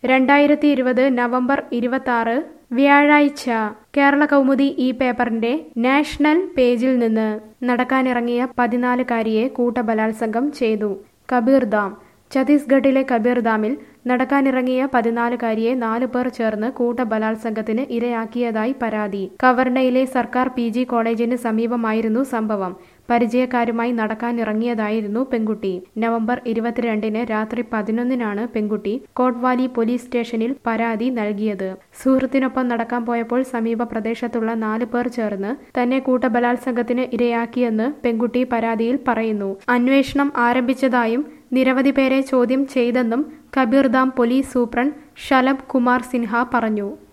രണ്ടായിരത്തി ഇരുപത് നവംബർ ഇരുപത്തി വ്യാഴാഴ്ച കേരള കൗമുദി ഈ പേപ്പറിന്റെ നാഷണൽ പേജിൽ നിന്ന് നടക്കാനിറങ്ങിയ പതിനാലുകാരിയെ കൂട്ടബലാത്സംഗം ചെയ്തു കബീർദാം ഛത്തീസ്ഗഡിലെ കബീർദാമിൽ നടക്കാനിറങ്ങിയ പതിനാലുകാരിയെ നാലു പേർ ചേർന്ന് കൂട്ടബലാത്സംഗത്തിന് ഇരയാക്കിയതായി പരാതി കവർണയിലെ സർക്കാർ പി ജി കോളേജിന് സമീപമായിരുന്നു സംഭവം പരിചയക്കാരുമായി നടക്കാനിറങ്ങിയതായിരുന്നു പെൺകുട്ടി നവംബർ ഇരുപത്തിരണ്ടിന് രാത്രി പതിനൊന്നിനാണ് പെൺകുട്ടി കോട്ട്വാലി പോലീസ് സ്റ്റേഷനിൽ പരാതി നൽകിയത് സുഹൃത്തിനൊപ്പം നടക്കാൻ പോയപ്പോൾ സമീപ പ്രദേശത്തുള്ള നാല് പേർ ചേർന്ന് തന്നെ കൂട്ടബലാത്സംഗത്തിന് ഇരയാക്കിയെന്ന് പെൺകുട്ടി പരാതിയിൽ പറയുന്നു അന്വേഷണം ആരംഭിച്ചതായും നിരവധി പേരെ ചോദ്യം ചെയ്തെന്നും കബീർദാം പോലീസ് സൂപ്രണ്ട് ഷലഭ് കുമാർ സിൻഹ പറഞ്ഞു